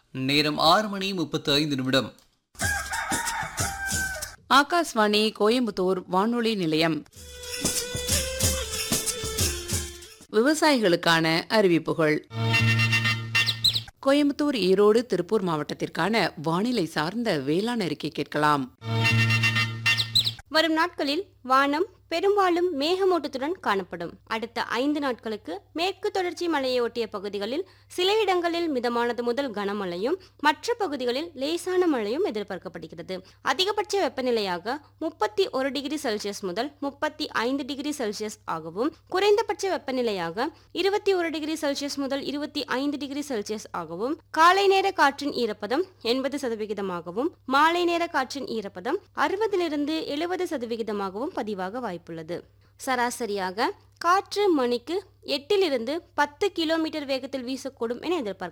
நேரம் ஆறு மணி முப்பத்தி ஐந்து நிமிடம் ஆகாஷ்வாணி கோயம்புத்தூர் வானொலி நிலையம் விவசாயிகளுக்கான அறிவிப்புகள் கோயம்புத்தூர் ஈரோடு திருப்பூர் மாவட்டத்திற்கான வானிலை சார்ந்த வேளாண் அறிக்கை கேட்கலாம் வரும் நாட்களில் வானம் பெரும்பாலும் மேகமூட்டத்துடன் காணப்படும் அடுத்த ஐந்து நாட்களுக்கு மேற்கு தொடர்ச்சி மலையை ஒட்டிய பகுதிகளில் சில இடங்களில் மிதமானது முதல் கனமழையும் மற்ற பகுதிகளில் லேசான மழையும் எதிர்பார்க்கப்படுகிறது அதிகபட்ச வெப்பநிலையாக முப்பத்தி ஒரு டிகிரி செல்சியஸ் முதல் முப்பத்தி ஐந்து டிகிரி செல்சியஸ் ஆகவும் குறைந்தபட்ச வெப்பநிலையாக இருபத்தி ஒரு டிகிரி செல்சியஸ் முதல் இருபத்தி ஐந்து டிகிரி செல்சியஸ் ஆகவும் காலை நேர காற்றின் ஈரப்பதம் எண்பது சதவிகிதமாகவும் மாலை நேர காற்றின் ஈரப்பதம் அறுபதிலிருந்து எழுபது சதவிகிதமாகவும் பதிவாக வாய்ப்புள்ளது சராசரியாக காற்று மணிக்கு எட்டிலிருந்து பத்து கிலோமீட்டர் வேகத்தில் வீசக்கூடும் என எதிர்பார்க்கப்படுகிறது